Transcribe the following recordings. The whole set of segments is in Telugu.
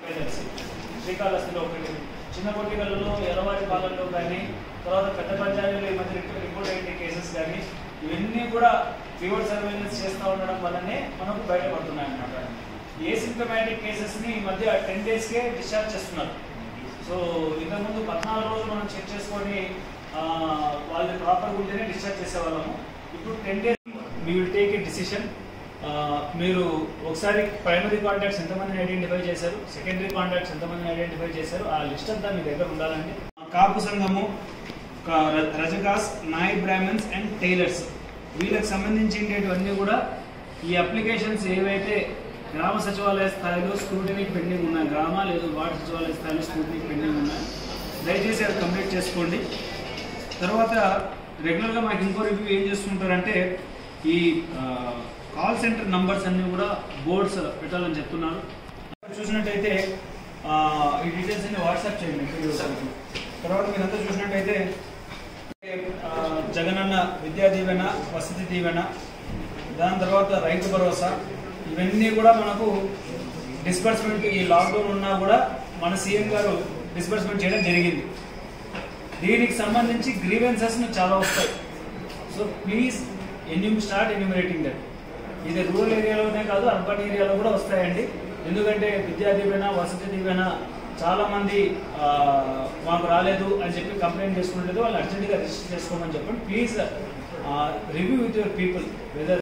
తెలిసి శ్రీకాళహస్తిలో ఒకటి చిన్న కొట్టిగలలో ఎర్రవారి పాలనలో కానీ తర్వాత పెద్ద పంచాయతీలో ఈ మధ్య రిపోర్ట్ రిపోర్ట్ అయిన కేసెస్ కానీ ఇవన్నీ కూడా ఫీవర్ సర్వేలెన్స్ చేస్తూ ఉండడం వల్లనే మనకు బయటపడుతున్నాయి అన్నమాట ఏ సింటమాటిక్ కేసెస్ని ఈ మధ్య టెన్ డేస్కే డిశ్చార్జ్ చేస్తున్నారు సో ఇంతకుముందు పద్నాలుగు రోజులు మనం చెక్ చేసుకొని ఆ, వాళ్ళని ప్రాపర్గా ఉంటేనే డిశ్చార్జ్ చేసేవాళ్ళము ఇప్పుడు టెన్ డేస్ మీ విల్ టేక్ ఏ డిసిషన్ మీరు ఒకసారి ప్రైమరీ కాంటాక్ట్స్ ఎంతమందిని ఐడెంటిఫై చేశారు సెకండరీ కాంటాక్ట్స్ ఎంతమందిని ఐడెంటిఫై చేశారు ఆ లిస్ట్ అంతా మీ దగ్గర ఉండాలండి కాపు సంఘము క- ర- రజకాస్ నాయ్ బ్రాహ్మణ్స్ అండ్ టైలర్స్ వీళ్ళకి సంబంధించినవన్నీ కూడా ఈ అప్లికేషన్స్ ఏవైతే గ్రామ సచివాలయ స్థాయిలో స్క్రూటినీ పెండింగ్ ఉన్నాయి గ్రామ లేదు వార్డు సచివాలయ స్థాయిలో స్క్రూటినీ పెండింగ్ ఉన్నాయి దయచేసి అది కంప్లీట్ చేసుకోండి తర్వాత రెగ్యులర్గా మాకు ఇంకో రివ్యూ ఏం చేస్తుంటారంటే ఈ కాల్ సెంటర్ నంబర్స్ అన్ని కూడా బోర్డ్స్ పెట్టాలని చెప్తున్నారు చూసినట్టయితే ఆ, ఈ డీటెయిల్స్ అన్ని వాట్సాప్ చేయండి పిల్లలకి. తర్వాత మీరంతా చూసినట్టయితే ఆ, జగనన్న విద్యా దీవెన వసతి దీవెన దాని తర్వాత రైతు భరోసా ఇవన్నీ కూడా మనకు డిస్బర్స్మెంట్ ఈ లాక్డౌన్ ఉన్నా కూడా మన సీఎం గారు డిస్బర్స్మెంట్ చేయడం జరిగింది దీనికి సంబంధించి గ్రీవెన్సెస్ చాలా వస్తాయి సో ప్లీజ్ ఎన్యూమ్ స్టార్ట్ ఎన్యూమరేటింగ్ దట్ ఇది రూరల్ ఏరియాలోనే కాదు అర్బన్ ఏరియాలో కూడా వస్తాయండి ఎందుకంటే విద్యా దీవెన వసతి దీవెన చాలా మంది ఆ, మాకు రాలేదు అని చెప్పి కంప్లైంట్ చేసుకునేది వాళ్ళు అర్జెంట్గా రిజిస్టర్ చేసుకోమని చెప్పండి please review with your people whether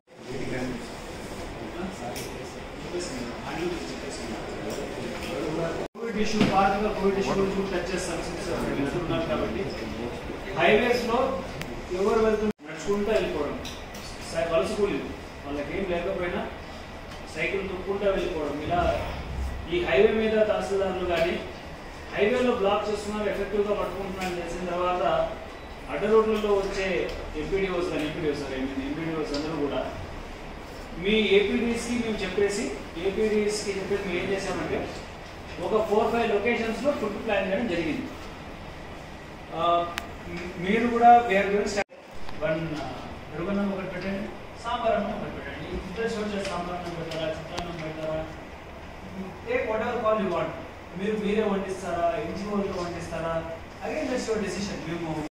COVID issue పార్టీగా కోవిడ్ ఇష్యూ గురించి టచ్ చేస్తాను since మీరు ఉన్నారు కాబట్టి హైవేస్ లో ఎవరు వెళ్తున్నారు నడుచుకుంటూ వెళ్ళిపోవడం సై- వలస కూలీలు వాళ్ళకి ఏం లేకపోయినా సైకిల్ తొక్కుంటూ వెళ్ళిపోవడం ఇలా ఈ హైవే మీద తహసీల్దారులు కానీ హైవేలో బ్లాక్ చేస్తున్నారు ఎఫెక్టివ్గా పట్టుకుంటున్నారని తెలిసిన తర్వాత అడ్డ రోడ్లలో వచ్చే ఎంపీడీఓస్ కానీ ఎంపీడీఓస్ ఐ మీన్ ఎంపీడీఓస్ అందరూ కూడా మీ ఏపీడీస్కి మేము చెప్పేసి ఏపీడీస్కి చెప్పేసి మేము ఏం చేసామంటే ఒక ఫోర్ ఫైవ్ లొకేషన్స్లో ఫుడ్ ప్లాన్ చేయడం జరిగింది ఆ, మ్- మీరు కూడా వేరు వేరు వన్ పెరుగన్నం ఒకటి పెట్టండి సాంబార్ అన్నం ఒకటి పెట్టండి ఇంట్రెస్ట్ వచ్చే సాంబార్ అన్నం పెట్టారా చిత్రాన్నం పెట్టారా take whatever call you want మీరు మీరే వండిస్తారా ఎన్జిఓలతో వండిస్తారా అగైన్ దట్స్ యువర్ డెసిషన్ మేము